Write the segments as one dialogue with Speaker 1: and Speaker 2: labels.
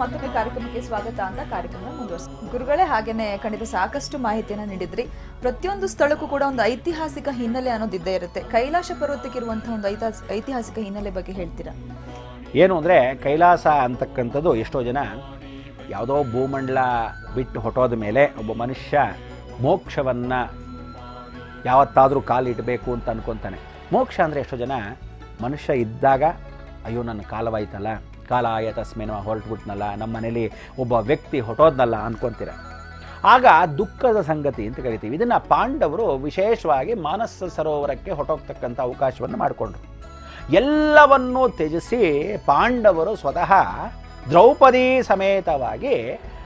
Speaker 1: ಮತ್ತೊಮ್ಮೆ ಕಾರ್ಯಕ್ರಮಕ್ಕೆ ಸ್ವಾಗತ ಅಂತ ಕಾರ್ಯಕ್ರಮ ಮುಂದುವರ್ಸ ಗುರುಗಳೇ ಹಾಗೇನೆ ಖಂಡಿತ ಸಾಕಷ್ಟು ಮಾಹಿತಿಯನ್ನ ನೀಡಿದ್ರಿ ಪ್ರತಿಯೊಂದು ಸ್ಥಳಕ್ಕೂ ಕೂಡ ಒಂದು ಐತಿಹಾಸಿಕ ಹಿನ್ನೆಲೆ ಅನ್ನೋದು ಇದ್ದೇ ಇರುತ್ತೆ ಕೈಲಾಶ ಪರ್ವತಕ್ಕೆ ಇರುವಂತಹ ಒಂದು ಐತಿಹಾಸ ಐತಿಹಾಸಿಕ ಹಿನ್ನೆಲೆ ಬಗ್ಗೆ ಹೇಳ್ತೀರಾ
Speaker 2: ಏನು ಅಂದರೆ ಕೈಲಾಸ ಅಂತಕ್ಕಂಥದ್ದು ಎಷ್ಟೋ ಜನ ಯಾವುದೋ ಭೂಮಂಡಲ ಬಿಟ್ಟು ಹೊಟ್ಟೋದ ಮೇಲೆ ಒಬ್ಬ ಮನುಷ್ಯ ಮೋಕ್ಷವನ್ನು ಯಾವತ್ತಾದರೂ ಕಾಲಿಡಬೇಕು ಅಂತ ಅನ್ಕೊತಾನೆ ಮೋಕ್ಷ ಅಂದರೆ ಎಷ್ಟೋ ಜನ ಮನುಷ್ಯ ಇದ್ದಾಗ ಅಯ್ಯೋ ನನ್ನ ಕಾಲವಾಯ್ತಲ್ಲ ಕಾಲ ಆಯ ತಸ್ಮೇನೋ ಹೊರಟ್ಬಿಟ್ನಲ್ಲ ನಮ್ಮ ಮನೇಲಿ ಒಬ್ಬ ವ್ಯಕ್ತಿ ಹೊಟ್ಟೋದ್ನಲ್ಲ ಅನ್ಕೊತೀರ ಆಗ ದುಃಖದ ಸಂಗತಿ ಅಂತ ಕರಿತೀವಿ ಇದನ್ನು ಪಾಂಡವರು ವಿಶೇಷವಾಗಿ ಮಾನಸ ಸರೋವರಕ್ಕೆ ಹೊಟ್ಟೋಗ್ತಕ್ಕಂಥ ಅವಕಾಶವನ್ನು ಮಾಡಿಕೊಂಡ್ರು ಎಲ್ಲವನ್ನೂ ತ್ಯಜಿಸಿ ಪಾಂಡವರು ಸ್ವತಃ ದ್ರೌಪದಿ ಸಮೇತವಾಗಿ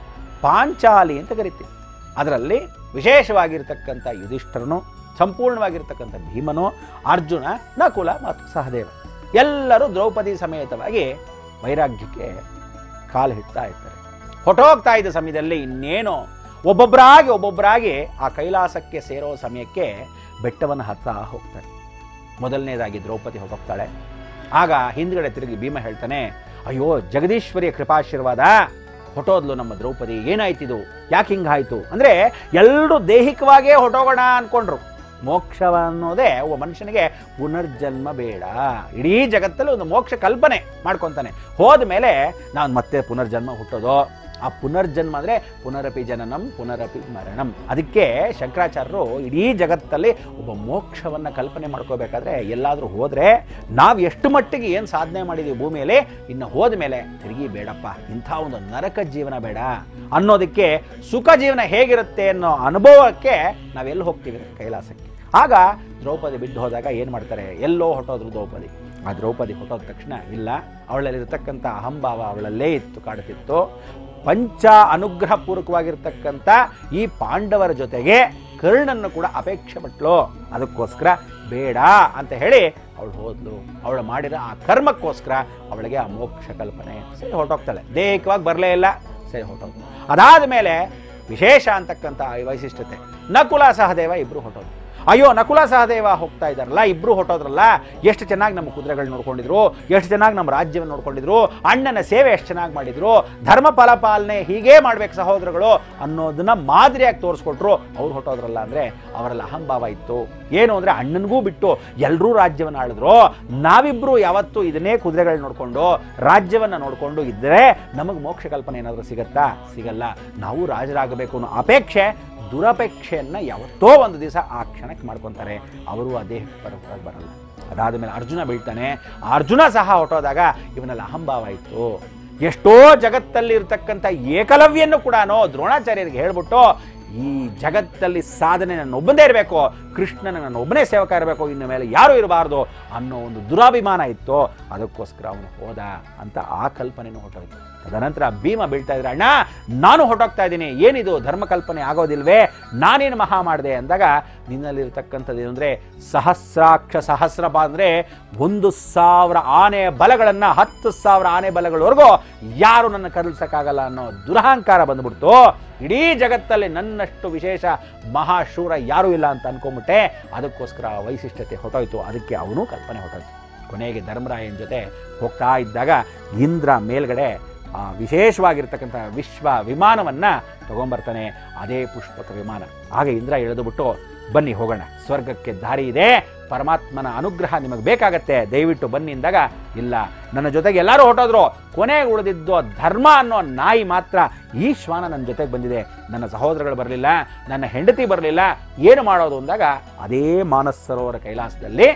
Speaker 2: ಪಾಂಚಾಲಿ ಅಂತ ಕರಿತೀವಿ ಅದರಲ್ಲಿ ವಿಶೇಷವಾಗಿರ್ತಕ್ಕಂಥ ಯುಧಿಷ್ಠರನು ಸಂಪೂರ್ಣವಾಗಿರ್ತಕ್ಕಂಥ ಭೀಮನು ಅರ್ಜುನ ನಕುಲ ಮತ್ತು ಸಹದೇವ ಎಲ್ಲರೂ ದ್ರೌಪದಿ ಸಮೇತವಾಗಿ ವೈರಾಗ್ಯಕ್ಕೆ ಕಾಲು ಹಿಡ್ತಾ ಇರ್ತಾರೆ ಹೊಟ್ಟೋಗ್ತಾ ಇದ್ದ ಸಮಯದಲ್ಲಿ ಇನ್ನೇನು ಒಬ್ಬೊಬ್ಬರಾಗಿ ಒಬ್ಬೊಬ್ಬರಾಗಿ ಆ ಕೈಲಾಸಕ್ಕೆ ಸೇರೋ ಸಮಯಕ್ಕೆ ಬೆಟ್ಟವನ್ನು ಹತ್ತಾ ಹೋಗ್ತಾರೆ ಮೊದಲನೇದಾಗಿ ದ್ರೌಪದಿ ಹೊರಟೋಗ್ತಾಳೆ ಆಗ ಹಿಂದ್ಗಡೆ ತಿರುಗಿ ಭೀಮ ಹೇಳ್ತಾನೆ ಅಯ್ಯೋ ಜಗದೀಶ್ವರಿಯ ಕೃಪಾಶೀರ್ವಾದ ಹೊಟ್ಟೋದ್ಲು ನಮ್ಮ ದ್ರೌಪದಿ ಏನಾಯ್ತಿದು ಯಾಕೆ ಹಿಂಗಾಯ್ತು ಅಂದರೆ ಎಲ್ಲರೂ ದೈಹಿಕವಾಗಿಯೇ ಹೊಟ್ಟೋಗೋಣ ಅಂದ್ಕೊಂಡ್ರು ಮೋಕ್ಷ ಅನ್ನೋದೇ ಒಬ್ಬ ಮನುಷ್ಯನಿಗೆ ಪುನರ್ಜನ್ಮ ಬೇಡ ಇಡೀ ಜಗತ್ತಲ್ಲಿ ಒಂದು ಮೋಕ್ಷ ಕಲ್ಪನೆ ಮಾಡ್ಕೊತಾನೆ ಹೋದ ಮೇಲೆ ನಾನು ಮತ್ತೆ ಪುನರ್ಜನ್ಮ ಹುಟ್ಟೋದು ಆ ಪುನರ್ಜನ್ಮ ಅಂದರೆ ಪುನರಪಿ ಜನನಂ ಪುನರಪಿ ಮರಣಂ ಅದಕ್ಕೆ ಶಂಕರಾಚಾರ್ಯರು ಇಡೀ ಜಗತ್ತಲ್ಲಿ ಒಬ್ಬ ಮೋಕ್ಷವನ್ನು ಕಲ್ಪನೆ ಮಾಡ್ಕೋಬೇಕಾದ್ರೆ ಎಲ್ಲಾದರೂ ಹೋದರೆ ನಾವು ಎಷ್ಟು ಮಟ್ಟಿಗೆ ಏನು ಸಾಧನೆ ಮಾಡಿದ್ದೀವಿ ಭೂಮಿಯಲ್ಲಿ ಇನ್ನು ಹೋದ ಮೇಲೆ ತಿರುಗಿ ಬೇಡಪ್ಪ ಇಂಥ ಒಂದು ನರಕ ಜೀವನ ಬೇಡ ಅನ್ನೋದಕ್ಕೆ ಸುಖ ಜೀವನ ಹೇಗಿರುತ್ತೆ ಅನ್ನೋ ಅನುಭವಕ್ಕೆ ನಾವೆಲ್ಲಿ ಹೋಗ್ತೀವಿ ಕೈಲಾಸಕ್ಕೆ ಆಗ ದ್ರೌಪದಿ ಬಿದ್ದು ಹೋದಾಗ ಏನು ಮಾಡ್ತಾರೆ ಎಲ್ಲೋ ಹೊಟ್ಟೋದ್ರು ದ್ರೌಪದಿ ಆ ದ್ರೌಪದಿ ಹೊಟ್ಟೋದ ತಕ್ಷಣ ಇಲ್ಲ ಅವಳಲ್ಲಿರ್ತಕ್ಕಂಥ ಅಹಂಭಾವ ಅವಳಲ್ಲೇ ಇತ್ತು ಕಾಡುತ್ತಿತ್ತು ಪಂಚ ಅನುಗ್ರಹ ಪೂರ್ವಕವಾಗಿರ್ತಕ್ಕಂಥ ಈ ಪಾಂಡವರ ಜೊತೆಗೆ ಕರ್ಣನ್ನು ಕೂಡ ಅಪೇಕ್ಷೆ ಪಟ್ಲು ಅದಕ್ಕೋಸ್ಕರ ಬೇಡ ಅಂತ ಹೇಳಿ ಅವಳು ಹೋದ್ಲು ಅವಳು ಮಾಡಿರೋ ಆ ಕರ್ಮಕ್ಕೋಸ್ಕರ ಅವಳಿಗೆ ಆ ಮೋಕ್ಷ ಕಲ್ಪನೆ ಸರಿ ಹೊರಟೋಗ್ತಾಳೆ ದೈಹಿಕವಾಗಿ ಬರಲೇ ಇಲ್ಲ ಸರಿ ಹೊರಟೋಗ್ತು ಅದಾದ ಮೇಲೆ ವಿಶೇಷ ಅಂತಕ್ಕಂಥ ಈ ವೈಶಿಷ್ಟ್ಯತೆ ನಕುಲ ಸಹದೇವ ಇಬ್ಬರು ಹೊರಟೋದು ಅಯ್ಯೋ ನಕುಲ ಸಹದೇವ ಹೋಗ್ತಾ ಇದ್ದಾರಲ್ಲ ಇಬ್ಬರು ಹೊಟ್ಟೋದ್ರಲ್ಲ ಎಷ್ಟು ಚೆನ್ನಾಗಿ ನಮ್ಮ ಕುದುರೆಗಳು ನೋಡ್ಕೊಂಡಿದ್ರು ಎಷ್ಟು ಚೆನ್ನಾಗಿ ನಮ್ಮ ರಾಜ್ಯವನ್ನು ನೋಡ್ಕೊಂಡಿದ್ರು ಅಣ್ಣನ ಸೇವೆ ಎಷ್ಟು ಚೆನ್ನಾಗಿ ಮಾಡಿದ್ರು ಧರ್ಮ ಫಲಪಾಲನೆ ಹೀಗೇ ಮಾಡ್ಬೇಕು ಸಹೋದರಗಳು ಅನ್ನೋದನ್ನ ಮಾದರಿಯಾಗಿ ತೋರಿಸ್ಕೊಟ್ರು ಅವ್ರು ಹೊಟ್ಟೋದ್ರಲ್ಲ ಅಂದರೆ ಅವರಲ್ಲಿ ಅಹಂಭಾವ ಇತ್ತು ಏನು ಅಂದರೆ ಅಣ್ಣನಿಗೂ ಬಿಟ್ಟು ಎಲ್ಲರೂ ರಾಜ್ಯವನ್ನು ಆಳಿದ್ರು ನಾವಿಬ್ಬರು ಯಾವತ್ತೂ ಇದನ್ನೇ ಕುದುರೆಗಳು ನೋಡಿಕೊಂಡು ರಾಜ್ಯವನ್ನು ನೋಡಿಕೊಂಡು ಇದ್ದರೆ ನಮಗೆ ಮೋಕ್ಷ ಕಲ್ಪನೆ ಏನಾದರೂ ಸಿಗತ್ತಾ ಸಿಗಲ್ಲ ನಾವು ರಾಜರಾಗಬೇಕು ಅನ್ನೋ ಅಪೇಕ್ಷೆ ದುರಪೇಕ್ಷೆಯನ್ನು ಯಾವತ್ತೋ ಒಂದು ದಿವಸ ಆ ಕ್ಷಣಕ್ಕೆ ಮಾಡ್ಕೊತಾರೆ ಅವರು ಆ ದೇಹಕ್ಕೆ ಬರೋಕ್ಕೆ ಬರಲ್ಲ ಅದಾದ ಮೇಲೆ ಅರ್ಜುನ ಬೀಳ್ತಾನೆ ಆ ಅರ್ಜುನ ಸಹ ಹೊಟ್ಟೋದಾಗ ಇವನಲ್ಲಿ ಅಹಂಭಾವ ಇತ್ತು ಎಷ್ಟೋ ಜಗತ್ತಲ್ಲಿ ಇರ್ತಕ್ಕಂಥ ಏಕಲವ್ಯನ್ನು ಕೂಡ ದ್ರೋಣಾಚಾರ್ಯರಿಗೆ ಹೇಳ್ಬಿಟ್ಟು ಈ ಜಗತ್ತಲ್ಲಿ ಸಾಧನೆ ನನ್ನ ಒಬ್ಬನೇ ಇರಬೇಕು ಕೃಷ್ಣನ ನನ್ನ ಒಬ್ಬನೇ ಸೇವಕ ಇರಬೇಕು ಇನ್ನು ಮೇಲೆ ಯಾರೂ ಇರಬಾರ್ದು ಅನ್ನೋ ಒಂದು ದುರಾಭಿಮಾನ ಇತ್ತು ಅದಕ್ಕೋಸ್ಕರ ಅವನು ಹೋದ ಅಂತ ಆ ಕಲ್ಪನೆನೂ ಹೊಟ್ಟೋಯ್ತು ತದನಂತರ ಭೀಮ ಬೀಳ್ತಾ ಇದ್ರೆ ಅಣ್ಣ ನಾನು ಹೊಟ್ಟೋಗ್ತಾ ಇದ್ದೀನಿ ಏನಿದು ಧರ್ಮ ಕಲ್ಪನೆ ಆಗೋದಿಲ್ವೇ ನಾನೇನು ಮಹಾ ಮಾಡಿದೆ ಅಂದಾಗ ನಿನ್ನಲ್ಲಿರ್ತಕ್ಕಂಥದ್ದು ಏನಂದರೆ ಸಹಸ್ರಾಕ್ಷ ಸಹಸ್ರಪ ಅಂದರೆ ಒಂದು ಸಾವಿರ ಆನೆ ಬಲಗಳನ್ನು ಹತ್ತು ಸಾವಿರ ಆನೆ ಬಲಗಳವರೆಗೂ ಯಾರು ನನ್ನ ಕದಲ್ಸಕ್ಕಾಗಲ್ಲ ಅನ್ನೋ ದುರಹಂಕಾರ ಬಂದ್ಬಿಡ್ತು ಇಡೀ ಜಗತ್ತಲ್ಲಿ ನನ್ನಷ್ಟು ವಿಶೇಷ ಮಹಾಶೂರ ಯಾರೂ ಇಲ್ಲ ಅಂತ ಅನ್ಕೊಂಬಿಟ್ಟೆ ಅದಕ್ಕೋಸ್ಕರ ಆ ವೈಶಿಷ್ಟ್ಯತೆ ಹೊಟ್ಟೋಯ್ತು ಅದಕ್ಕೆ ಅವನು ಕಲ್ಪನೆ ಹೊಟ್ಟೋಯ್ತು ಕೊನೆಗೆ ಧರ್ಮರಾಯನ ಜೊತೆ ಹೋಗ್ತಾ ಇದ್ದಾಗ ಇಂದ್ರ ಮೇಲ್ಗಡೆ ಆ ವಿಶೇಷವಾಗಿರ್ತಕ್ಕಂಥ ವಿಶ್ವ ವಿಮಾನವನ್ನು ತಗೊಂಬರ್ತಾನೆ ಅದೇ ಪುಷ್ಪಕ ವಿಮಾನ ಆಗ ಇಂದ್ರ ಎಳೆದುಬಿಟ್ಟು ಬನ್ನಿ ಹೋಗೋಣ ಸ್ವರ್ಗಕ್ಕೆ ದಾರಿ ಇದೆ ಪರಮಾತ್ಮನ ಅನುಗ್ರಹ ನಿಮಗೆ ಬೇಕಾಗತ್ತೆ ದಯವಿಟ್ಟು ಬನ್ನಿ ಅಂದಾಗ ಇಲ್ಲ ನನ್ನ ಜೊತೆಗೆ ಎಲ್ಲರೂ ಹೊಟ್ಟೋದ್ರು ಕೊನೆಗೆ ಉಳಿದಿದ್ದು ಧರ್ಮ ಅನ್ನೋ ನಾಯಿ ಮಾತ್ರ ಈ ಶ್ವಾನ ನನ್ನ ಜೊತೆಗೆ ಬಂದಿದೆ ನನ್ನ ಸಹೋದರಗಳು ಬರಲಿಲ್ಲ ನನ್ನ ಹೆಂಡತಿ ಬರಲಿಲ್ಲ ಏನು ಮಾಡೋದು ಅಂದಾಗ ಅದೇ ಮಾನಸ ಸರೋವರ ಕೈಲಾಸದಲ್ಲಿ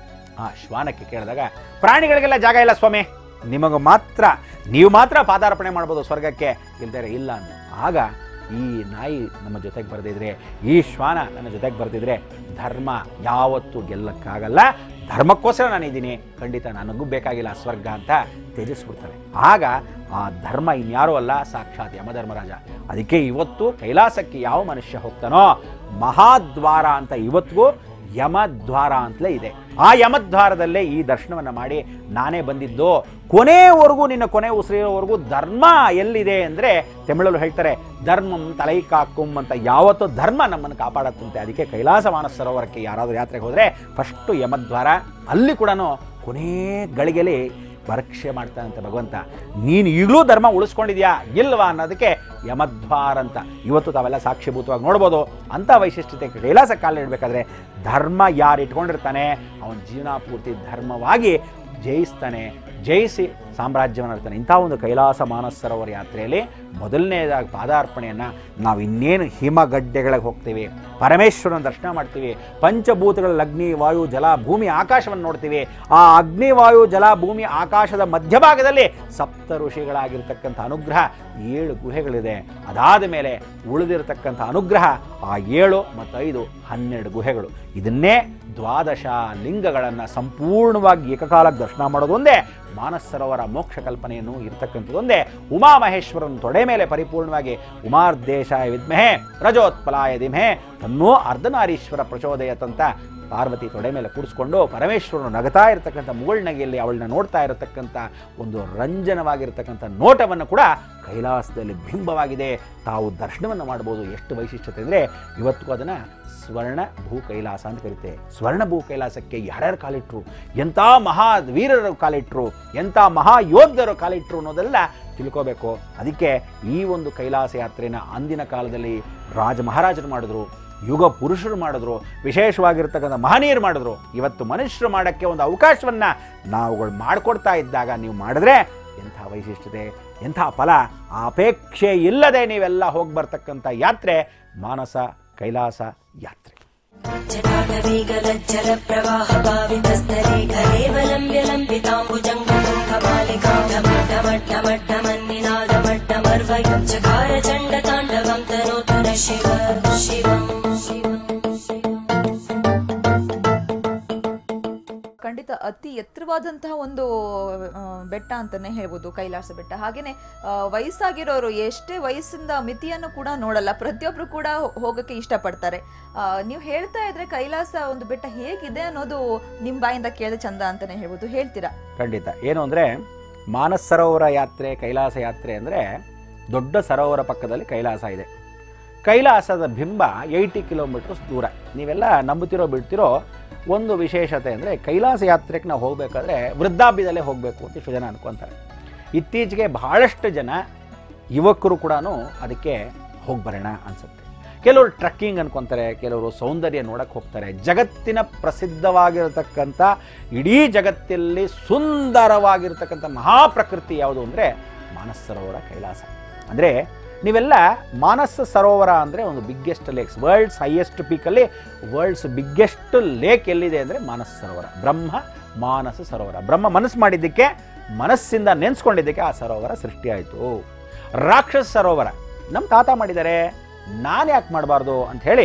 Speaker 2: ಆ ಶ್ವಾನಕ್ಕೆ ಕೇಳಿದಾಗ ಪ್ರಾಣಿಗಳಿಗೆಲ್ಲ ಜಾಗ ಇಲ್ಲ ಸ್ವಾಮಿ ನಿಮಗೆ ಮಾತ್ರ ನೀವು ಮಾತ್ರ ಪಾದಾರ್ಪಣೆ ಮಾಡ್ಬೋದು ಸ್ವರ್ಗಕ್ಕೆ ಇಲ್ದರೆ ಇಲ್ಲ ಅಂದ ಆಗ ಈ ನಾಯಿ ನಮ್ಮ ಜೊತೆಗೆ ಬರೆದಿದ್ರೆ ಈ ಶ್ವಾನ ನನ್ನ ಜೊತೆಗೆ ಬರೆದಿದ್ರೆ ಧರ್ಮ ಯಾವತ್ತೂ ಗೆಲ್ಲಕ್ಕಾಗಲ್ಲ ಧರ್ಮಕ್ಕೋಸ್ಕರ ನಾನಿದ್ದೀನಿ ಖಂಡಿತ ನನಗೂ ಬೇಕಾಗಿಲ್ಲ ಸ್ವರ್ಗ ಅಂತ ತ್ಯಜಿಸ್ಬಿಡ್ತಾರೆ ಆಗ ಆ ಧರ್ಮ ಇನ್ಯಾರೂ ಅಲ್ಲ ಸಾಕ್ಷಾತ್ ಯಮಧರ್ಮರಾಜ ಅದಕ್ಕೆ ಇವತ್ತು ಕೈಲಾಸಕ್ಕೆ ಯಾವ ಮನುಷ್ಯ ಹೋಗ್ತಾನೋ ಮಹಾದ್ವಾರ ಅಂತ ಇವತ್ತಿಗೂ ಯಮದ್ವಾರ ಅಂತಲೇ ಇದೆ ಆ ಯಮದ್ವಾರದಲ್ಲೇ ಈ ದರ್ಶನವನ್ನು ಮಾಡಿ ನಾನೇ ಬಂದಿದ್ದು ಕೊನೆಯವರೆಗೂ ನಿನ್ನ ಕೊನೆ ಉಸಿರಿರೋವರೆಗೂ ಧರ್ಮ ಎಲ್ಲಿದೆ ಅಂದರೆ ತಮಿಳಲ್ಲಿ ಹೇಳ್ತಾರೆ ಧರ್ಮಂ ತಲೈ ಕಾಕುಂ ಅಂತ ಯಾವತ್ತೂ ಧರ್ಮ ನಮ್ಮನ್ನು ಕಾಪಾಡತ್ತಂತೆ ಅದಕ್ಕೆ ಕೈಲಾಸ ಮಾನಸ ಸರೋವರಕ್ಕೆ ಯಾರಾದರೂ ಯಾತ್ರೆಗೆ ಹೋದರೆ ಫಸ್ಟು ಯಮದ್ವಾರ ಅಲ್ಲಿ ಕೂಡ ಕೊನೇ ಗಳಿಗೆಲಿ ಪರೀಕ್ಷೆ ಮಾಡ್ತಾನಂತೆ ಭಗವಂತ ನೀನು ಈಗಲೂ ಧರ್ಮ ಉಳಿಸ್ಕೊಂಡಿದ್ಯಾ ಇಲ್ವಾ ಅನ್ನೋದಕ್ಕೆ ಯಮದ್ವಾರ ಅಂತ ಇವತ್ತು ತಾವೆಲ್ಲ ಸಾಕ್ಷಿಭೂತವಾಗಿ ನೋಡ್ಬೋದು ಅಂಥ ವೈಶಿಷ್ಟ್ಯತೆ ಕೈಲಾಸ ಕಾಲ ಇಡಬೇಕಾದ್ರೆ ಧರ್ಮ ಯಾರು ಇಟ್ಕೊಂಡಿರ್ತಾನೆ ಅವನ ಜೀವನ ಪೂರ್ತಿ ಧರ್ಮವಾಗಿ ಜಯಿಸ್ತಾನೆ ಜಯಿಸಿ ಸಾಮ್ರಾಜ್ಯವನ್ನು ಇರ್ತಾನೆ ಇಂಥ ಒಂದು ಕೈಲಾಸ ಮಾನಸ ಸರೋವರ ಯಾತ್ರೆಯಲ್ಲಿ ಮೊದಲನೇದಾಗಿ ಪಾದಾರ್ಪಣೆಯನ್ನು ನಾವು ಇನ್ನೇನು ಹಿಮಗಡ್ಡೆಗಳಿಗೆ ಹೋಗ್ತೀವಿ ಪರಮೇಶ್ವರನ ದರ್ಶನ ಮಾಡ್ತೀವಿ ಪಂಚಭೂತಗಳ ಅಗ್ನಿ ವಾಯು ಜಲ ಭೂಮಿ ಆಕಾಶವನ್ನು ನೋಡ್ತೀವಿ ಆ ಅಗ್ನಿ ವಾಯು ಜಲ ಭೂಮಿ ಆಕಾಶದ ಮಧ್ಯಭಾಗದಲ್ಲಿ ಸಪ್ತ ಋಷಿಗಳಾಗಿರ್ತಕ್ಕಂಥ ಅನುಗ್ರಹ ಏಳು ಗುಹೆಗಳಿದೆ ಅದಾದ ಮೇಲೆ ಉಳಿದಿರತಕ್ಕಂಥ ಅನುಗ್ರಹ ಆ ಏಳು ಮತ್ತು ಐದು ಹನ್ನೆರಡು ಗುಹೆಗಳು ಇದನ್ನೇ ದ್ವಾದಶ ಲಿಂಗಗಳನ್ನು ಸಂಪೂರ್ಣವಾಗಿ ಏಕಕಾಲಕ್ಕೆ ದರ್ಶನ ಮಾಡೋದು ಒಂದೇ ಮಾನಸ ಸರೋವರ ಮೋಕ್ಷ ಕಲ್ಪನೆಯನ್ನು ಇರ್ತಕ್ಕಂಥದ್ದೊಂದೇ ಉಮಾಮಹೇಶ್ವರನ ತೊಡೆ ಮೇಲೆ ಪರಿಪೂರ್ಣವಾಗಿ ಉಮಾರ್ದೇಶಾಯ ವಿದ್ಮಹೆ ರಜೋತ್ಪಲಾಯ ದಿಮಹೆ ತನ್ನೋ ಅರ್ಧನಾರೀಶ್ವರ ಪ್ರಚೋದಯತಂತ ಪಾರ್ವತಿ ತೊಡೆ ಮೇಲೆ ಕೂಡಿಸ್ಕೊಂಡು ಪರಮೇಶ್ವರನು ನಗತಾ ಇರತಕ್ಕಂಥ ಮುಗುಳ್ನಗೆಯಲ್ಲಿ ಅವಳನ್ನ ನೋಡ್ತಾ ಇರತಕ್ಕಂಥ ಒಂದು ರಂಜನವಾಗಿರ್ತಕ್ಕಂಥ ನೋಟವನ್ನು ಕೂಡ ಕೈಲಾಸದಲ್ಲಿ ಬಿಂಬವಾಗಿದೆ ತಾವು ದರ್ಶನವನ್ನು ಮಾಡ್ಬೋದು ಎಷ್ಟು ವೈಶಿಷ್ಟ್ಯತೆ ಅಂದರೆ ಇವತ್ತಿಗೂ ಅದನ್ನು ಸ್ವರ್ಣ ಭೂ ಕೈಲಾಸ ಅಂತ ಕರಿತೆ ಸ್ವರ್ಣ ಭೂ ಕೈಲಾಸಕ್ಕೆ ಯಾರ್ಯಾರು ಕಾಲಿಟ್ರು ಎಂಥ ಮಹಾ ವೀರರು ಕಾಲಿಟ್ರು ಎಂಥ ಮಹಾ ಯೋಧರು ಕಾಲಿಟ್ರು ಅನ್ನೋದೆಲ್ಲ ತಿಳ್ಕೋಬೇಕು ಅದಕ್ಕೆ ಈ ಒಂದು ಕೈಲಾಸ ಯಾತ್ರೆನ ಅಂದಿನ ಕಾಲದಲ್ಲಿ ರಾಜ ಮಹಾರಾಜರು ಮಾಡಿದ್ರು ಯುಗ ಪುರುಷರು ಮಾಡಿದ್ರು ವಿಶೇಷವಾಗಿರ್ತಕ್ಕಂಥ ಮಹನೀಯರು ಮಾಡಿದ್ರು ಇವತ್ತು ಮನುಷ್ಯರು ಮಾಡೋಕ್ಕೆ ಒಂದು ಅವಕಾಶವನ್ನು ನಾವುಗಳು ಮಾಡಿಕೊಡ್ತಾ ಇದ್ದಾಗ ನೀವು ಮಾಡಿದ್ರೆ ಎಂಥ ವೈಶಿಷ್ಟ್ಯತೆ ಎಂಥ ಫಲ ಆ ಅಪೇಕ್ಷೆ ಇಲ್ಲದೆ ನೀವೆಲ್ಲ ಹೋಗಿ ಬರ್ತಕ್ಕಂಥ ಯಾತ್ರೆ ಮಾನಸ ಕೈಲಾಸ ಯಾತ್ರೆ
Speaker 3: जटाटवीगलज्जल प्रवाह पावितस्तरे कलेवलम्ब्य लम्बिताम्बुजङ्गतुङ्गमालिका ढमड्ढमड्ढमड्ढमन्निनादमड्ढमर्वयुञ्चकार चण्डताण्डवं तनोतु न शिव शिवम् शिवम्
Speaker 1: ಖಂಡಿತ ಅತಿ ಎತ್ತರವಾದಂತಹ ಒಂದು ಆ, ಬೆಟ್ಟ ಅಂತಾನೆ ಹೇಳ್ಬೋದು ಕೈಲಾಸ ಬೆಟ್ಟ ಹಾಗೇನೆ ಆ, ವಯಸ್ಸಾಗಿರೋರು ಎಷ್ಟೇ ವಯಸ್ಸಿಂದ ಮಿತಿಯನ್ನು ಕೂಡ ನೋಡಲ್ಲ ಪ್ರತಿಯೊಬ್ರು ಕೂಡ ಹೋ- ಹೋಗಕ್ಕೆ ಇಷ್ಟಪಡ್ತಾರೆ ಆ, ನೀವು ಹೇಳ್ತಾ ಇದ್ರೆ ಕೈಲಾಸ ಒಂದು ಬೆಟ್ಟ ಹೇಗಿದೆ ಅನ್ನೋದು ನಿಮ್ ಬಾಯಿಂದ ಕೇಳಿದ ಚಂದ ಅಂತಾನೆ ಹೇಳ್ಬೋದು ಹೇಳ್ತೀರಾ
Speaker 2: ಖಂಡಿತ ಏನು ಅಂದರೆ ಮಾನಸ ಸರೋವರ ಯಾತ್ರೆ ಕೈಲಾಸ ಯಾತ್ರೆ ಅಂದರೆ ದೊಡ್ಡ ಸರೋವರ ಪಕ್ಕದಲ್ಲಿ ಕೈಲಾಸ ಇದೆ ಕೈಲಾಸದ ಬಿಂಬ ಏಯ್ಟಿ ಕಿಲೋಮೀಟರ್ಸ್ ದೂರ ನೀವೆಲ್ಲ ನಂಬುತ್ತಿರೋ ಬಿಡ್ತಿರೋ ಒಂದು ವಿಶೇಷತೆ ಅಂದರೆ ಕೈಲಾಸ ಯಾತ್ರೆಗೆ ನಾವು ಹೋಗಬೇಕಾದ್ರೆ ವೃದ್ಧಾಪ್ಯದಲ್ಲೇ ಹೋಗಬೇಕು ಅಂತ ಇಷ್ಟು ಜನ ಅನ್ಕೊತಾರೆ ಇತ್ತೀಚೆಗೆ ಬಹಳಷ್ಟು ಜನ ಯುವಕರು ಕೂಡ ಅದಕ್ಕೆ ಹೋಗಿ ಬರೋಣ ಅನಿಸುತ್ತೆ ಕೆಲವರು ಟ್ರಕ್ಕಿಂಗ್ ಅನ್ಕೊತಾರೆ ಕೆಲವರು ಸೌಂದರ್ಯ ನೋಡಕ್ಕೆ ಹೋಗ್ತಾರೆ ಜಗತ್ತಿನ ಪ್ರಸಿದ್ಧವಾಗಿರತಕ್ಕಂಥ ಇಡೀ ಜಗತ್ತಲ್ಲಿ ಸುಂದರವಾಗಿರ್ತಕ್ಕಂಥ ಮಹಾಪ್ರಕೃತಿ ಯಾವುದು ಅಂದರೆ ಮಾನಸ ಸರೋವರ ಕೈಲಾಸ ಅಂದರೆ ನೀವೆಲ್ಲ ಮಾನಸ ಸರೋವರ ಅಂದರೆ ಒಂದು ಬಿಗ್ಗೆಸ್ಟ್ ಲೇಕ್ಸ್ ವರ್ಲ್ಡ್ಸ್ ಹೈಯೆಸ್ಟ್ ಪೀಕಲ್ಲಿ ವರ್ಲ್ಡ್ಸ್ ಬಿಗ್ಗೆಸ್ಟ್ ಲೇಕ್ ಎಲ್ಲಿದೆ ಅಂದರೆ ಮಾನಸ ಸರೋವರ ಬ್ರಹ್ಮ ಮಾನಸ ಸರೋವರ ಬ್ರಹ್ಮ ಮನಸ್ಸು ಮಾಡಿದ್ದಕ್ಕೆ ಮನಸ್ಸಿಂದ ನೆನೆಸ್ಕೊಂಡಿದ್ದಕ್ಕೆ ಆ ಸರೋವರ ಸೃಷ್ಟಿಯಾಯಿತು ರಾಕ್ಷಸ ಸರೋವರ ನಮ್ಮ ತಾತ ಮಾಡಿದ್ದಾರೆ ನಾನು ಯಾಕೆ ಮಾಡಬಾರ್ದು ಅಂಥೇಳಿ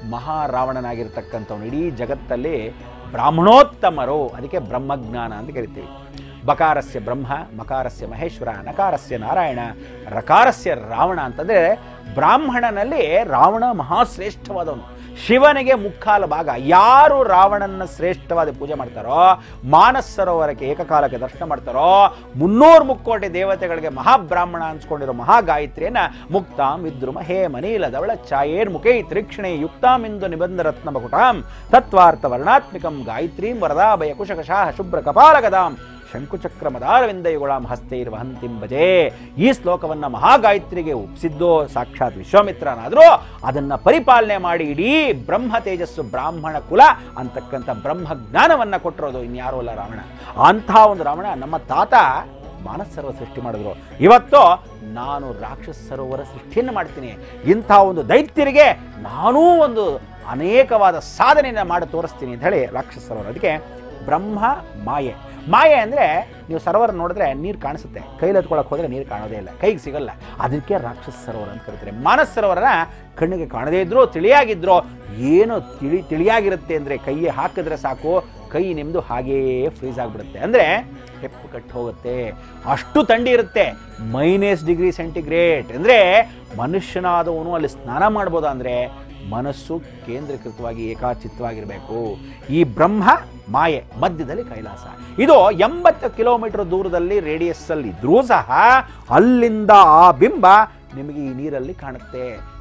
Speaker 2: ಮಹಾರಾವಣನಾಗಿರ್ತಕ್ಕಂಥವ್ನು ಇಡೀ ಜಗತ್ತಲ್ಲಿ ಬ್ರಾಹ್ಮಣೋತ್ತಮರು ಅದಕ್ಕೆ ಬ್ರಹ್ಮಜ್ಞಾನ ಅಂತ ಕರಿತೀವಿ ಬಕಾರಸ್ಯ ಬ್ರಹ್ಮ ಮಕಾರಸ್ಯ ಮಹೇಶ್ವರ ನಕಾರಸ್ಯ ನಾರಾಯಣ ರಕಾರಸ್ಯ ರಾವಣ ಅಂತಂದರೆ ಬ್ರಾಹ್ಮಣನಲ್ಲಿ ರಾವಣ ಮಹಾಶ್ರೇಷ್ಠವಾದವನು ಶಿವನಿಗೆ ಮುಕ್ಕಾಲ ಭಾಗ ಯಾರು ರಾವಣನ ಶ್ರೇಷ್ಠವಾದ ಪೂಜೆ ಮಾಡ್ತಾರೋ ಮಾನಸ ಸರೋವರಕ್ಕೆ ಏಕಕಾಲಕ್ಕೆ ದರ್ಶನ ಮಾಡ್ತಾರೋ ಮುನ್ನೂರು ಮುಕ್ಕೋಟಿ ದೇವತೆಗಳಿಗೆ ಮಹಾಬ್ರಾಹ್ಮಣ ಅನ್ಸ್ಕೊಂಡಿರೋ ಮಹಾಗಾಯತ್ರಿಯನ್ನ ಮುಕ್ತಾಂ ವಿದ್ರುಮ ಹೇ ಮನೀಲದವಳ ಛಾಯೇರ್ ಮುಖೇ ತ್ರಿಕ್ಷಣೆ ಯುಕ್ತಾಮಿಂದು ನಿಬಂಧ ರತ್ನ ಮಕುಟಾಂ ತತ್ವಾರ್ಥ ವರ್ಣಾತ್ಮಿಕಂ ಗಾಯತ್ರೀಂ ವರದಾಭಯ ಕುಶಕಶಾಹ ಶುಭ್ರ ಕಪಾಲಗದಾಂ ಶಂಕುಚಕ್ರ ಮದಾರವಿಂದಯುಗಳಾಂ ಹಸ್ತೈರ್ ವಹಂತಿಂ ಭಜೆ ಈ ಶ್ಲೋಕವನ್ನು ಮಹಾಗಾಯತ್ರಿಗೆ ಒಪ್ಪಿಸಿದ್ದು ಸಾಕ್ಷಾತ್ ವಿಶ್ವಾಮಿತ್ರನಾದರೂ ಅದನ್ನು ಪರಿಪಾಲನೆ ಮಾಡಿ ಇಡೀ ಬ್ರಹ್ಮ ತೇಜಸ್ಸು ಬ್ರಾಹ್ಮಣ ಕುಲ ಅಂತಕ್ಕಂಥ ಬ್ರಹ್ಮ ಜ್ಞಾನವನ್ನು ಕೊಟ್ಟಿರೋದು ಇನ್ಯಾರೂ ಅಲ್ಲ ರಾವಣ ಅಂಥ ಒಂದು ರಾವಣ ನಮ್ಮ ತಾತ ಮಾನಸ ಸರೋವರ ಸೃಷ್ಟಿ ಮಾಡಿದ್ರು ಇವತ್ತು ನಾನು ರಾಕ್ಷಸ ಸರೋವರ ಸೃಷ್ಟಿಯನ್ನು ಮಾಡ್ತೀನಿ ಇಂಥ ಒಂದು ದೈತ್ಯರಿಗೆ ನಾನೂ ಒಂದು ಅನೇಕವಾದ ಸಾಧನೆಯನ್ನು ಮಾಡಿ ತೋರಿಸ್ತೀನಿ ಅಂತ ಹೇಳಿ ರಾಕ್ಷಸ ಸರೋವರ ಅದಕ್ಕೆ ಬ್ರಹ್ಮ ಮಾಯೆ ಮಾಯೆ ಅಂದರೆ ನೀವು ಸರೋವರ ನೋಡಿದ್ರೆ ನೀರು ಕಾಣಿಸುತ್ತೆ ಕೈಲಿ ಎತ್ಕೊಳಕ್ಕೆ ಹೋದರೆ ನೀರು ಕಾಣೋದೇ ಇಲ್ಲ ಕೈಗೆ ಸಿಗಲ್ಲ ಅದಕ್ಕೆ ರಾಕ್ಷಸ ಸರೋವರ ಅಂತ ಕರೀತಾರೆ ಮಾನಸ ಸರೋವರನ ಕಣ್ಣಿಗೆ ಕಾಣದೇ ಇದ್ರೂ ತಿಳಿಯಾಗಿದ್ರೋ ಏನು ತಿಳಿ ತಿಳಿಯಾಗಿರುತ್ತೆ ಅಂದರೆ ಕೈಗೆ ಹಾಕಿದ್ರೆ ಸಾಕು ಕೈ ನಿಮ್ಮದು ಹಾಗೆಯೇ ಫ್ರೀಸ್ ಆಗಿಬಿಡುತ್ತೆ ಅಂದರೆ ಹೆಪ್ಪು ಕಟ್ಟಿ ಹೋಗುತ್ತೆ ಅಷ್ಟು ಥಂಡಿ ಇರುತ್ತೆ ಮೈನಸ್ ಡಿಗ್ರಿ ಸೆಂಟಿಗ್ರೇಡ್ ಅಂದರೆ ಮನುಷ್ಯನಾದವನು ಅಲ್ಲಿ ಸ್ನಾನ ಮಾಡ್ಬೋದಾ ಅಂದರೆ ಮನಸ್ಸು ಕೇಂದ್ರೀಕೃತವಾಗಿ ಏಕಾಚಿತ್ತವಾಗಿರಬೇಕು ಈ ಬ್ರಹ್ಮ ಮಾಯೆ ಮಧ್ಯದಲ್ಲಿ ಕೈಲಾಸ ಇದು ಎಂಬತ್ತು ಕಿಲೋಮೀಟರ್ ದೂರದಲ್ಲಿ ರೇಡಿಯಸ್ ಅಲ್ಲಿ ಇದ್ರೂ ಸಹ ಅಲ್ಲಿಂದ ಆ ಬಿಂಬ ನಿಮಗೆ ಈ ನೀರಲ್ಲಿ ಕಾಣುತ್ತೆ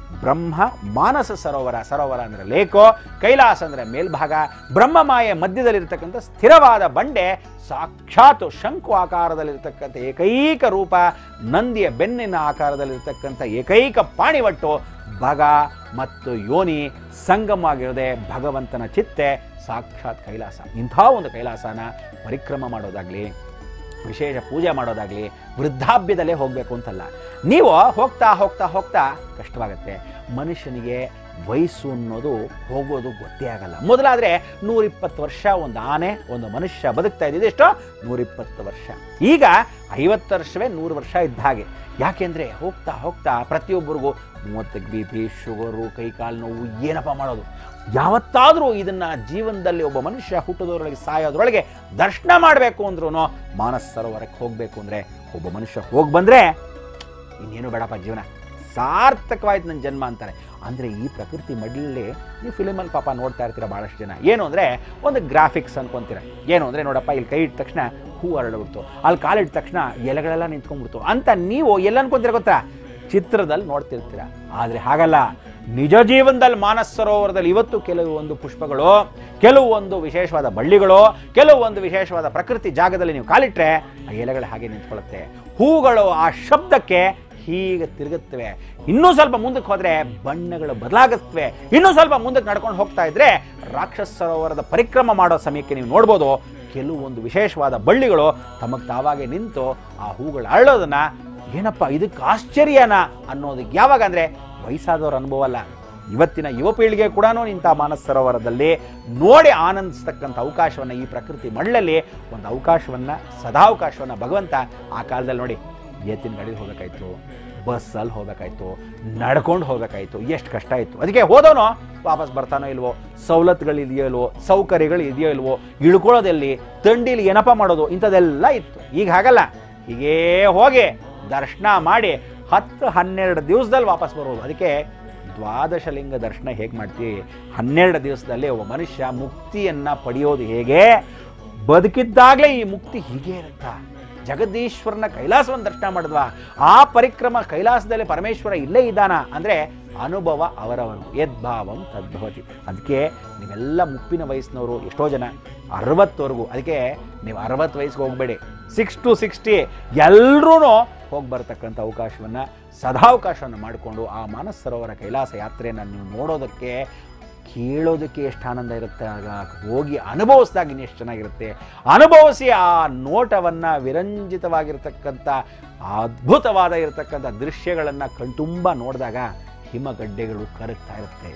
Speaker 2: ಬ್ರಹ್ಮ ಮಾನಸ ಸರೋವರ ಸರೋವರ ಅಂದರೆ ಲೇಕೋ ಕೈಲಾಸ ಅಂದರೆ ಮೇಲ್ಭಾಗ ಬ್ರಹ್ಮಮಾಯ ಮಧ್ಯದಲ್ಲಿರ್ತಕ್ಕಂಥ ಸ್ಥಿರವಾದ ಬಂಡೆ ಸಾಕ್ಷಾತ್ ಶಂಕು ಆಕಾರದಲ್ಲಿರ್ತಕ್ಕಂಥ ಏಕೈಕ ರೂಪ ನಂದಿಯ ಬೆನ್ನಿನ ಆಕಾರದಲ್ಲಿರ್ತಕ್ಕಂಥ ಏಕೈಕ ಪಾಣಿವಟ್ಟು ಭಗ ಮತ್ತು ಯೋನಿ ಸಂಗಮವಾಗಿರದೆ ಭಗವಂತನ ಚಿತ್ತೆ ಸಾಕ್ಷಾತ್ ಕೈಲಾಸ ಇಂಥ ಒಂದು ಕೈಲಾಸನ ಪರಿಕ್ರಮ ಮಾಡೋದಾಗ್ಲಿ ವಿಶೇಷ ಪೂಜೆ ಮಾಡೋದಾಗ್ಲಿ ವೃದ್ಧಾಪ್ಯದಲ್ಲೇ ಹೋಗಬೇಕು ಅಂತಲ್ಲ ನೀವು ಹೋಗ್ತಾ ಹೋಗ್ತಾ ಹೋಗ್ತಾ ಕಷ್ಟವಾಗುತ್ತೆ ಮನುಷ್ಯನಿಗೆ ವಯಸ್ಸು ಅನ್ನೋದು ಹೋಗೋದು ಗೊತ್ತೇ ಆಗಲ್ಲ ಮೊದಲಾದರೆ ನೂರಿಪ್ಪತ್ತು ವರ್ಷ ಒಂದು ಆನೆ ಒಂದು ಮನುಷ್ಯ ಬದುಕ್ತಾ ಇದ್ದಿದ್ದು ಎಷ್ಟೋ ನೂರಿಪ್ಪತ್ತು ವರ್ಷ ಈಗ ಐವತ್ತು ವರ್ಷವೇ ನೂರು ವರ್ಷ ಇದ್ದ ಹಾಗೆ ಯಾಕೆಂದರೆ ಹೋಗ್ತಾ ಹೋಗ್ತಾ ಪ್ರತಿಯೊಬ್ಬರಿಗೂ ಮೂವತ್ತಕ್ಕೆ ಬಿ ಪಿ ಶುಗರು ಕೈಕಾಲು ನೋವು ಏನಪ್ಪ ಮಾಡೋದು ಯಾವತ್ತಾದರೂ ಇದನ್ನ ಜೀವನದಲ್ಲಿ ಒಬ್ಬ ಮನುಷ್ಯ ಹುಟ್ಟೋದ್ರೊಳಗೆ ಸಾಯೋದ್ರೊಳಗೆ ದರ್ಶನ ಮಾಡಬೇಕು ಅಂದ್ರೂ ಮಾನಸ ಸರೋವರಕ್ಕೆ ಹೋಗಬೇಕು ಅಂದರೆ ಒಬ್ಬ ಮನುಷ್ಯ ಹೋಗಿ ಬಂದರೆ ಇನ್ನೇನು ಬೇಡಪ್ಪ ಜೀವನ ಸಾರ್ಥಕವಾಯ್ತು ನನ್ನ ಜನ್ಮ ಅಂತಾರೆ ಅಂದರೆ ಈ ಪ್ರಕೃತಿ ಮಡ್ಲಲ್ಲಿ ನೀವು ಫಿಲಿಮಲ್ಲಿ ಪಾಪ ನೋಡ್ತಾ ಇರ್ತೀರ ಭಾಳಷ್ಟು ಜನ ಏನು ಅಂದರೆ ಒಂದು ಗ್ರಾಫಿಕ್ಸ್ ಅನ್ಕೊಂತೀರ ಏನು ಅಂದರೆ ನೋಡಪ್ಪ ಇಲ್ಲಿ ಕೈ ಇಟ್ಟ ತಕ್ಷಣ ಹೂ ಹರಡ್ಬಿಡ್ತು ಅಲ್ಲಿ ಕಾಲಿಟ್ಟ ತಕ್ಷಣ ಎಲೆಗಳೆಲ್ಲ ನಿಂತ್ಕೊಂಡ್ಬಿಡ್ತು ಅಂತ ನೀವು ಎಲ್ಲ ಅನ್ಕೊಂತೀರ ಗೊತ್ತಾ ಚಿತ್ರದಲ್ಲಿ ನೋಡ್ತಿರ್ತೀರ ಆದರೆ ಹಾಗಲ್ಲ ನಿಜ ಜೀವನದಲ್ಲಿ ಮಾನಸ ಸರೋವರದಲ್ಲಿ ಇವತ್ತು ಕೆಲವೊಂದು ಪುಷ್ಪಗಳು ಕೆಲವೊಂದು ವಿಶೇಷವಾದ ಬಳ್ಳಿಗಳು ಕೆಲವೊಂದು ವಿಶೇಷವಾದ ಪ್ರಕೃತಿ ಜಾಗದಲ್ಲಿ ನೀವು ಕಾಲಿಟ್ರೆ ಆ ಎಲೆಗಳು ಹಾಗೆ ನಿಂತ್ಕೊಳ್ಳುತ್ತೆ ಹೂಗಳು ಆ ಶಬ್ದಕ್ಕೆ ಹೀಗೆ ತಿರುಗುತ್ತವೆ ಇನ್ನೂ ಸ್ವಲ್ಪ ಮುಂದಕ್ಕೆ ಹೋದರೆ ಬಣ್ಣಗಳು ಬದಲಾಗುತ್ತವೆ ಇನ್ನೂ ಸ್ವಲ್ಪ ಮುಂದಕ್ಕೆ ನಡ್ಕೊಂಡು ಹೋಗ್ತಾ ಇದ್ರೆ ರಾಕ್ಷಸ ಸರೋವರದ ಪರಿಕ್ರಮ ಮಾಡೋ ಸಮಯಕ್ಕೆ ನೀವು ನೋಡ್ಬೋದು ಕೆಲವೊಂದು ವಿಶೇಷವಾದ ಬಳ್ಳಿಗಳು ತಮಗೆ ತಾವಾಗೆ ನಿಂತು ಆ ಹೂಗಳು ಅರಳೋದನ್ನ ಏನಪ್ಪ ಇದಕ್ಕೆ ಆಶ್ಚರ್ಯನ ಅನ್ನೋದಕ್ಕೆ ಯಾವಾಗ ಅಂದರೆ ವಯಸ್ಸಾದವ್ರ ಅನುಭವ ಅಲ್ಲ ಇವತ್ತಿನ ಯುವ ಪೀಳಿಗೆ ಕೂಡ ಇಂಥ ಮಾನಸ ಸರೋವರದಲ್ಲಿ ನೋಡಿ ಆನಂದಿಸ್ತಕ್ಕಂಥ ಅವಕಾಶವನ್ನು ಈ ಪ್ರಕೃತಿ ಮಳ್ಳಲ್ಲಿ ಒಂದು ಅವಕಾಶವನ್ನು ಸದಾವಕಾಶವನ್ನು ಭಗವಂತ ಆ ಕಾಲದಲ್ಲಿ ನೋಡಿ ಎತ್ತಿನ ಗಾಡಿ ಹೋಗ್ಬೇಕಾಯ್ತು ಬಸ್ಸಲ್ಲಿ ಹೋಗ್ಬೇಕಾಯ್ತು ನಡ್ಕೊಂಡು ಹೋಗ್ಬೇಕಾಯ್ತು ಎಷ್ಟು ಕಷ್ಟ ಇತ್ತು ಅದಕ್ಕೆ ಹೋದವನು ವಾಪಸ್ ಬರ್ತಾನೋ ಇಲ್ವೋ ಸವಲತ್ತುಗಳು ಇದೆಯೋ ಇಲ್ವೋ ಸೌಕರ್ಯಗಳು ಇದೆಯೋ ಇಲ್ವೋ ಇಳ್ಕೊಳ್ಳೋದೆಲ್ಲಿ ತಂಡಿಲಿ ಏನಪ್ಪ ಮಾಡೋದು ಇಂಥದ್ದೆಲ್ಲ ಇತ್ತು ಈಗ ಹಾಗಲ್ಲ ಹೀಗೇ ಹೋಗಿ ದರ್ಶನ ಮಾಡಿ ಹತ್ತು ಹನ್ನೆರಡು ದಿವಸದಲ್ಲಿ ವಾಪಸ್ ಬರೋದು ಅದಕ್ಕೆ ದ್ವಾದಶ ಲಿಂಗ ದರ್ಶನ ಹೇಗೆ ಮಾಡ್ತೀವಿ ಹನ್ನೆರಡು ದಿವಸದಲ್ಲಿ ಒಬ್ಬ ಮನುಷ್ಯ ಮುಕ್ತಿಯನ್ನು ಪಡೆಯೋದು ಹೇಗೆ ಬದುಕಿದ್ದಾಗಲೇ ಈ ಮುಕ್ತಿ ಹೀಗೆ ಇರುತ್ತಾ ಜಗದೀಶ್ವರನ ಕೈಲಾಸವನ್ನು ದರ್ಶನ ಮಾಡಿದ್ವಾ ಆ ಪರಿಕ್ರಮ ಕೈಲಾಸದಲ್ಲಿ ಪರಮೇಶ್ವರ ಇಲ್ಲೇ ಇದ್ದಾನ ಅಂದರೆ ಅನುಭವ ಅವರವರು ಯದ್ಭಾವಂ ತದ್ಭವತಿ ಅದಕ್ಕೆ ನೀವೆಲ್ಲ ಮುಪ್ಪಿನ ವಯಸ್ಸಿನವರು ಎಷ್ಟೋ ಜನ ಅರವತ್ತವರೆಗೂ ಅದಕ್ಕೆ ನೀವು ಅರವತ್ತು ವಯಸ್ಸಿಗೆ ಹೋಗಬೇಡಿ ಸಿಕ್ಸ್ ಟು ಸಿಕ್ಸ್ಟಿ ಎಲ್ಲರೂ ಹೋಗಿ ಬರ್ತಕ್ಕಂಥ ಅವಕಾಶವನ್ನು ಸದಾವಕಾಶವನ್ನು ಮಾಡಿಕೊಂಡು ಆ ಮಾನಸ ಸರೋವರ ಕೈಲಾಸ ಯಾತ್ರೆಯನ್ನು ನೀವು ನೋಡೋದಕ್ಕೆ ಕೇಳೋದಕ್ಕೆ ಎಷ್ಟು ಆನಂದ ಇರುತ್ತೆ ಆಗ ಹೋಗಿ ಅನುಭವಿಸಿದಾಗ ಇನ್ನೆಷ್ಟು ಚೆನ್ನಾಗಿರುತ್ತೆ ಅನುಭವಿಸಿ ಆ ನೋಟವನ್ನು ವಿರಂಜಿತವಾಗಿರ್ತಕ್ಕಂಥ ಅದ್ಭುತವಾದ ಇರತಕ್ಕಂಥ ದೃಶ್ಯಗಳನ್ನು ಕಣ್ತುಂಬ ನೋಡಿದಾಗ ಹಿಮಗಡ್ಡೆಗಳು ಕರಗ್ತಾ ಇರುತ್ತೆ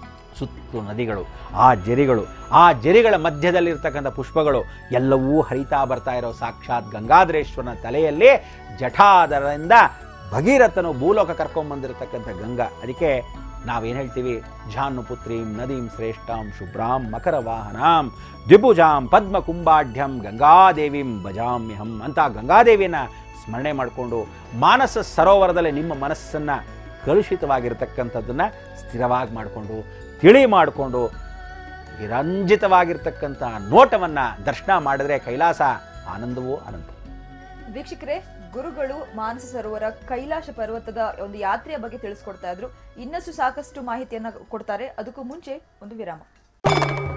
Speaker 2: ಸುತ್ತು ನದಿಗಳು ಆ ಜರಿಗಳು ಆ ಜರಿಗಳ ಮಧ್ಯದಲ್ಲಿರ್ತಕ್ಕಂಥ ಪುಷ್ಪಗಳು ಎಲ್ಲವೂ ಹರಿತಾ ಬರ್ತಾ ಇರೋ ಸಾಕ್ಷಾತ್ ಗಂಗಾಧರೇಶ್ವರನ ತಲೆಯಲ್ಲಿ ಜಠಾದರದಿಂದ ಭಗೀರಥನು ಭೂಲೋಕ ಕರ್ಕೊಂಬಂದಿರತಕ್ಕಂಥ ಗಂಗಾ ಅದಕ್ಕೆ ನಾವೇನು ಹೇಳ್ತೀವಿ ಜಾನು ಪುತ್ರೀಂ ನದೀಂ ಶ್ರೇಷ್ಠಾಂ ಶುಭ್ರಾಂ ಮಕರ ವಾಹನಾಂ ದ್ವಿಭುಜಾಂ ಪದ್ಮ ಕುಂಭಾಢ್ಯಂ ಗಂಗಾದೇವಿಂ ಭಜಾಮ್ಯಹಂ ಅಂತ ಗಂಗಾದೇವಿಯನ್ನ ಸ್ಮರಣೆ ಮಾಡಿಕೊಂಡು ಮಾನಸ ಸರೋವರದಲ್ಲಿ ನಿಮ್ಮ ಮನಸ್ಸನ್ನು ಕಲುಷಿತವಾಗಿರ್ತಕ್ಕಂಥದ್ದನ್ನು ಸ್ಥಿರವಾಗಿ ಮಾಡಿಕೊಂಡು ತಿಳಿ ಮಾಡಿಕೊಂಡು ವಿರಂಜಿತವಾಗಿರ್ತಕ್ಕಂಥ ನೋಟವನ್ನು ದರ್ಶನ ಮಾಡಿದ್ರೆ ಕೈಲಾಸ ಆನಂದವೂ ಅನಂತ
Speaker 1: ವೀಕ್ಷಕರೇ ಗುರುಗಳು ಮಾನಸ ಸರೋವರ ಕೈಲಾಶ ಪರ್ವತದ ಒಂದು ಯಾತ್ರೆಯ ಬಗ್ಗೆ ತಿಳಿಸ್ಕೊಡ್ತಾ ಇದ್ರು ಇನ್ನಷ್ಟು ಸಾಕಷ್ಟು ಮಾಹಿತಿಯನ್ನ ಕೊಡ್ತಾರೆ ಅದಕ್ಕೂ ಮುಂಚೆ ಒಂದು ವಿರಾಮ